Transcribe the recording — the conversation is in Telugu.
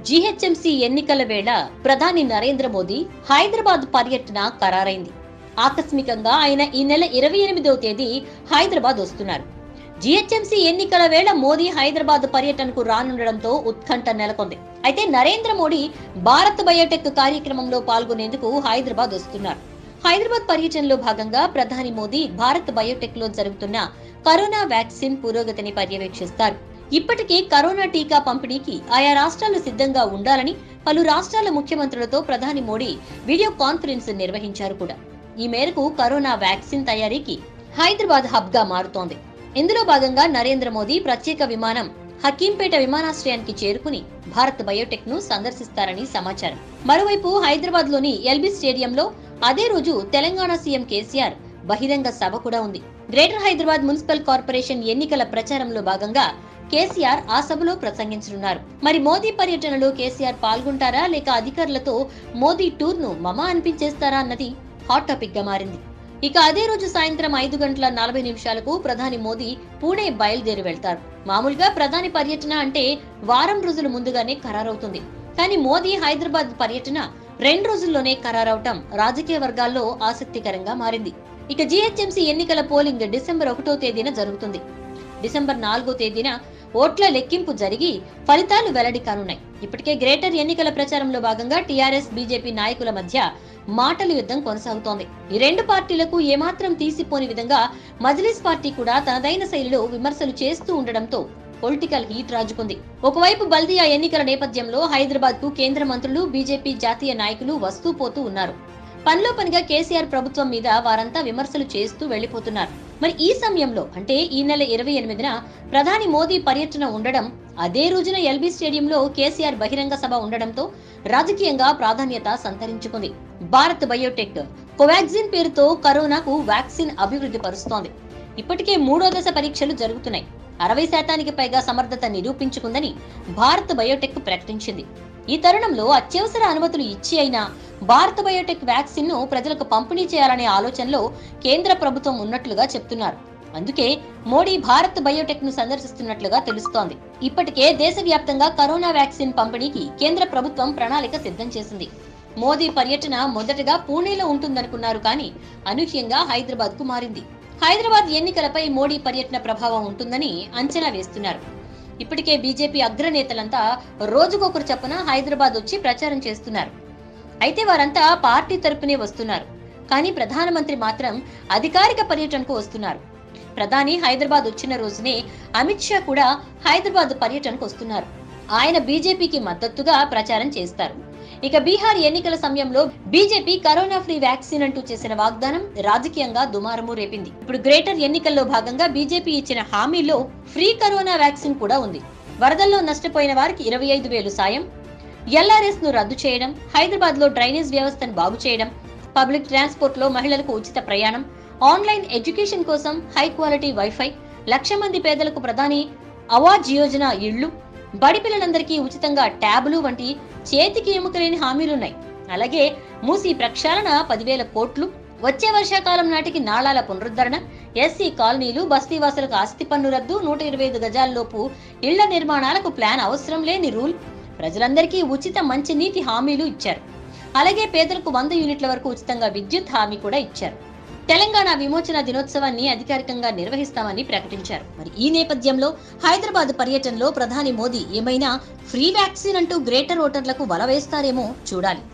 జీహెచ్ఎంసీ ఎన్నికల వేళ ప్రధాని నరేంద్ర మోదీ హైదరాబాద్ పర్యటన ఖరారైంది ఆకస్మికంగా ఆయన ఈ నెల ఇరవై ఎనిమిదవ తేదీ హైదరాబాద్ వస్తున్నారు జీహెచ్ఎంసీ ఎన్నికల వేళ మోదీ హైదరాబాద్ పర్యటనకు రానుండడంతో ఉత్కంఠ నెలకొంది అయితే నరేంద్ర మోడీ భారత్ బయోటెక్ కార్యక్రమంలో పాల్గొనేందుకు హైదరాబాద్ వస్తున్నారు హైదరాబాద్ పర్యటనలో భాగంగా ప్రధాని మోదీ భారత్ బయోటెక్ లో జరుగుతున్న కరోనా వ్యాక్సిన్ పురోగతిని పర్యవేక్షిస్తారు ఇప్పటికే కరోనా టీకా పంపిణీకి ఆయా రాష్ట్రాలు సిద్ధంగా ఉండాలని పలు రాష్ట్రాల ముఖ్యమంత్రులతో ప్రధాని మోడీ వీడియో కాన్ఫరెన్స్ నిర్వహించారు కూడా ఈ మేరకు కరోనా వ్యాక్సిన్ తయారీకి హైదరాబాద్ హబ్ గా మారుతోంది ఇందులో భాగంగా నరేంద్ర మోదీ ప్రత్యేక విమానం హకీంపేట విమానాశ్రయానికి చేరుకుని భారత్ బయోటెక్ ను సందర్శిస్తారని సమాచారం మరోవైపు హైదరాబాద్ లోని ఎల్బీ స్టేడియంలో అదే రోజు తెలంగాణ సీఎం కేసీఆర్ బహిరంగ సభ కూడా ఉంది గ్రేటర్ హైదరాబాద్ మున్సిపల్ కార్పొరేషన్ ఎన్నికల ప్రచారంలో భాగంగా కేసీఆర్ ఆ సభలో ప్రసంగించనున్నారు మరి మోదీ పర్యటనలో కేసీఆర్ పాల్గొంటారా లేక అధికారులతో మోదీ టూర్ ను మమా అనిపించేస్తారా అన్నది హాట్ టాపిక్ గా మారింది ఇక అదే రోజు సాయంత్రం ఐదు గంటల నలభై నిమిషాలకు ప్రధాని మోదీ పూణే బయలుదేరి వెళ్తారు మామూలుగా ప్రధాని పర్యటన అంటే వారం రోజుల ముందుగానే ఖరారవుతుంది కానీ మోదీ హైదరాబాద్ పర్యటన రెండు రోజుల్లోనే ఖరారవటం రాజకీయ వర్గాల్లో ఆసక్తికరంగా మారింది ఇక జీహెచ్ఎంసీ ఎన్నికల పోలింగ్ డిసెంబర్ ఒకటో తేదీన జరుగుతుంది డిసెంబర్ నాలుగో తేదీన ఓట్ల లెక్కింపు జరిగి ఫలితాలు వెల్లడి కానున్నాయి ఇప్పటికే గ్రేటర్ ఎన్నికల ప్రచారంలో భాగంగా టీఆర్ఎస్ బీజేపీ నాయకుల మధ్య మాటల యుద్ధం కొనసాగుతోంది ఈ రెండు పార్టీలకు ఏమాత్రం తీసిపోని విధంగా మజ్లిస్ పార్టీ కూడా తనదైన శైలిలో విమర్శలు చేస్తూ ఉండడంతో పొలిటికల్ హీట్ రాజుకుంది ఒకవైపు బల్దియా ఎన్నికల నేపథ్యంలో హైదరాబాద్ కు కేంద్ర మంత్రులు బీజేపీ జాతీయ నాయకులు వస్తూ పోతూ ఉన్నారు పనిలో పనిగా కేసీఆర్ ప్రభుత్వం మీద వారంతా విమర్శలు చేస్తూ వెళ్లిపోతున్నారు మరి ఈ సమయంలో అంటే ఈ నెల ఇరవై ఎనిమిదిన ప్రధాని మోదీ పర్యటన ఉండడం అదే రోజున ఎల్బీ స్టేడియంలో కేసీఆర్ బహిరంగ సభ ఉండడంతో రాజకీయంగా ప్రాధాన్యత సంతరించుకుంది భారత్ బయోటెక్ కోవాక్సిన్ పేరుతో కరోనాకు వ్యాక్సిన్ అభివృద్ధి పరుస్తోంది ఇప్పటికే మూడో దశ పరీక్షలు జరుగుతున్నాయి అరవై శాతానికి పైగా సమర్థత నిరూపించుకుందని భారత్ బయోటెక్ ప్రకటించింది ఈ తరుణంలో అత్యవసర అనుమతులు ఇచ్చి అయినా భారత్ బయోటెక్ వ్యాక్సిన్ ను ప్రజలకు పంపిణీ చేయాలనే ఆలోచనలో కేంద్ర ప్రభుత్వం ఉన్నట్లుగా చెప్తున్నారు అందుకే మోడీ భారత్ బయోటెక్ ను సందర్శిస్తున్నట్లుగా తెలుస్తోంది ఇప్పటికే దేశవ్యాప్తంగా కరోనా వ్యాక్సిన్ పంపిణీకి కేంద్ర ప్రభుత్వం ప్రణాళిక సిద్ధం చేసింది మోదీ పర్యటన మొదటగా పూణేలో ఉంటుందనుకున్నారు కానీ అనూహ్యంగా హైదరాబాద్ కు మారింది హైదరాబాద్ ఎన్నికలపై మోడీ పర్యటన ప్రభావం ఉంటుందని అంచనా వేస్తున్నారు ఇప్పటికే బీజేపీ అగ్రనేతలంతా రోజుకొకరు చొప్పున హైదరాబాద్ వచ్చి ప్రచారం చేస్తున్నారు అయితే వారంతా పార్టీ తరపునే వస్తున్నారు కానీ ప్రధానమంత్రి మాత్రం అధికారిక పర్యటనకు వస్తున్నారు ప్రధాని హైదరాబాద్ వచ్చిన రోజునే అమిత్ షా కూడా హైదరాబాద్ పర్యటనకు వస్తున్నారు ఆయన బీజేపీకి మద్దతుగా ప్రచారం చేస్తారు ఇక బీహార్ ఎన్నికల సమయంలో బీజేపీ కరోనా ఫ్రీ వ్యాక్సిన్ అంటూ చేసిన వాగ్దానం రాజకీయంగా దుమారము రేపింది ఇప్పుడు గ్రేటర్ ఎన్నికల్లో భాగంగా బీజేపీ ఇచ్చిన హామీలో ఫ్రీ కరోనా వ్యాక్సిన్ కూడా ఉంది వరదల్లో నష్టపోయిన వారికి ఇరవై ఐదు వేలు సాయం ఎల్ఆర్ఎస్ ను రద్దు చేయడం హైదరాబాద్ లో డ్రైనేజ్ వ్యవస్థను బాగు చేయడం పబ్లిక్ ట్రాన్స్పోర్ట్ లో మహిళలకు ఉచిత ప్రయాణం ఆన్లైన్ ఎడ్యుకేషన్ కోసం హై క్వాలిటీ వైఫై లక్ష మంది పేదలకు ప్రధాని అవాజ్ యోజన ఇళ్లు బడి పిల్లలందరికీ ఉచితంగా ట్యాబులు వంటి చేతికి ఎముకలేని హామీలున్నాయి అలాగే మూసి ప్రక్షాళన పదివేల కోట్లు వచ్చే వర్షాకాలం నాటికి నాళాల పునరుద్ధరణ ఎస్సీ కాలనీలు బస్తీవాసులకు ఆస్తి పన్ను రద్దు నూట ఇరవై ఐదు గజాల్లోపు ఇళ్ల నిర్మాణాలకు ప్లాన్ అవసరం లేని రూల్ ప్రజలందరికీ ఉచిత మంచినీటి హామీలు ఇచ్చారు అలాగే పేదలకు వంద యూనిట్ల వరకు ఉచితంగా విద్యుత్ హామీ కూడా ఇచ్చారు తెలంగాణ విమోచన దినోత్సవాన్ని అధికారికంగా నిర్వహిస్తామని ప్రకటించారు మరి ఈ నేపథ్యంలో హైదరాబాద్ పర్యటనలో ప్రధాని మోదీ ఏమైనా ఫ్రీ వ్యాక్సిన్ అంటూ గ్రేటర్ ఓటర్లకు వల వేస్తారేమో చూడాలి